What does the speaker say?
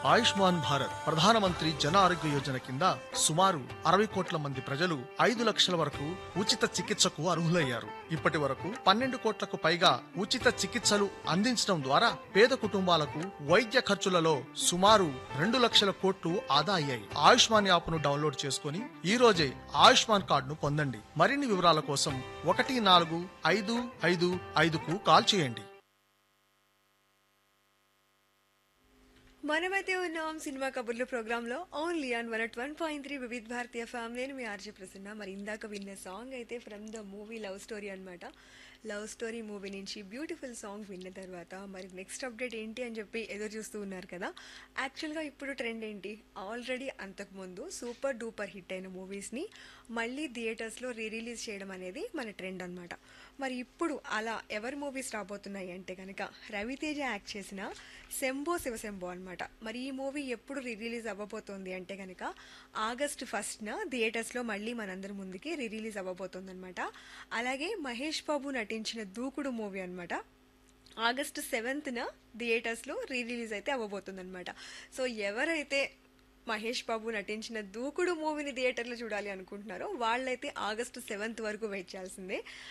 ఆయుష్మాన్ భారత్ ప్రధానమంత్రి జన ఆరోగ్య యోజన కింద సుమారు అరవై కోట్ల మంది ప్రజలు ఐదు లక్షల వరకు ఉచిత చికిత్సకు అర్హులయ్యారు ఇప్పటి వరకు పన్నెండు కోట్లకు పైగా ఉచిత చికిత్సలు అందించడం ద్వారా పేద కుటుంబాలకు వైద్య ఖర్చులలో సుమారు రెండు లక్షల కోట్లు ఆదా అయ్యాయి ఆయుష్మాన్ యాప్ను డౌన్లోడ్ చేసుకుని ఈ రోజే ఆయుష్మాన్ కార్డును పొందండి మరిన్ని వివరాల కోసం ఒకటి నాలుగు ఐదు ఐదు ఐదుకు కాల్ చేయండి మనమైతే ఉన్నాం సినిమా కబుర్లు ప్రోగ్రామ్ లో only on one at one point three Vividh భారతీయ ఫ్యామిలీ నేను మీ ఆర్జే ప్రసన్న మరి ఇందాక విన్న సాంగ్ అయితే from the movie love story అన్నమాట లవ్ స్టోరీ మూవీ నుంచి బ్యూటిఫుల్ సాంగ్ విన్న తర్వాత మరి నెక్స్ట్ అప్డేట్ ఏంటి అని చెప్పి ఎదురు చూస్తూ ఉన్నారు కదా యాక్చువల్గా ఇప్పుడు ట్రెండ్ ఏంటి ఆల్రెడీ అంతకుముందు సూపర్ డూపర్ హిట్ అయిన మూవీస్ని మళ్ళీ థియేటర్స్లో రీ రిలీజ్ చేయడం అనేది మన ట్రెండ్ అన్నమాట మరి ఇప్పుడు అలా ఎవరి మూవీస్ రాబోతున్నాయి అంటే కనుక రవితేజ యాక్ట్ చేసిన శంభో శివశంభో అనమాట మరి ఈ మూవీ ఎప్పుడు రిలీజ్ అవ్వబోతోంది అంటే కనుక ఆగస్ట్ ఫస్ట్న థియేటర్స్లో మళ్ళీ మనందరి ముందుకి రిలీజ్ అవ్వబోతోంది అనమాట అలాగే మహేష్ బాబు నటించిన దూకుడు మూవీ అనమాట ఆగస్ట్ సెవెంత్న థియేటర్స్లో రీ రిలీజ్ అయితే అవ్వబోతుంది అనమాట సో ఎవరైతే మహేష్ బాబు నటించిన దూకుడు మూవీని థియేటర్లో చూడాలి అనుకుంటున్నారో వాళ్ళైతే ఆగస్టు సెవెంత్ వరకు వెయిట్ చేయాల్సిందే